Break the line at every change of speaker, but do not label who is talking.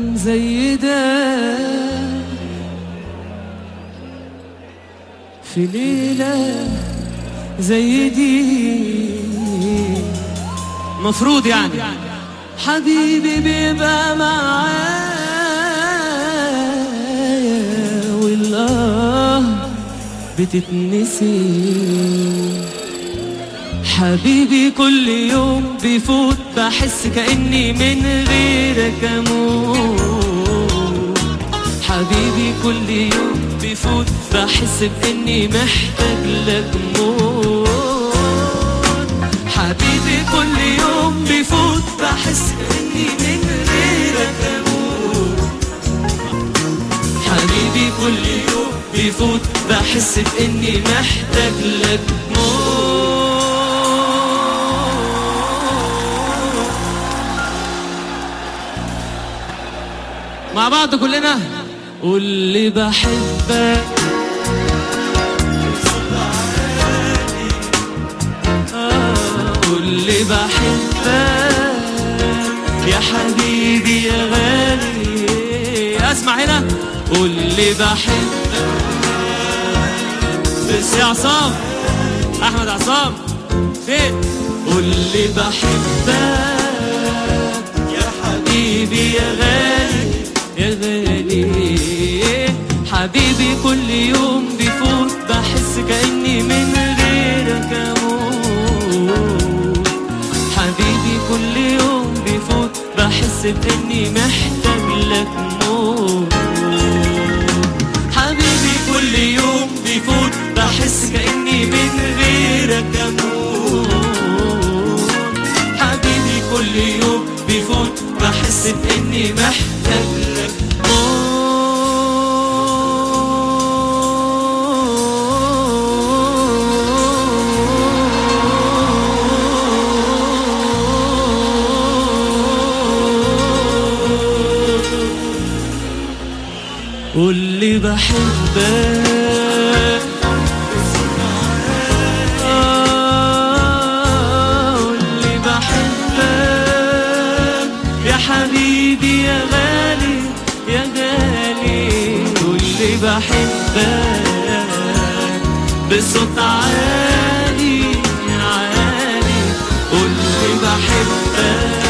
زي ده في ليلة زي دي مفروض يعني حبيبي بيبقى معايا والله بتتنسي حبيبي كل يوم بيفوت بحس كأني من غيرك أموت حبيبي كل يوم بيفوت بحس بإني محتاج لك موت حبيبي كل يوم بيفوت بحس إني من غيرك أموت حبيبي كل يوم بيفوت بحس بإني محتاج لك موت مع بعض كلنا واللي بحبك آه، واللي بحبك يا حبيبي يا غالي اسمع هنا واللي بحبك بس يا عصام احمد عصام فين واللي بحبك يا حبيبي يا غالي يا غالي حبيبي كل يوم بيفوت بحس كأني من غيرك أموت حبيبي كل يوم بيفوت بحس بإني محتاج لك موت حبيبي كل يوم بيفوت بحس كأني من غيرك أموت حبيبي كل يوم بيفوت بحس بإني محتاج لك واللي بحبك آه، واللي بحبك يا حبيبي يا غالي يا غالي واللي بحبك بصوت عالي عالي واللي بحبك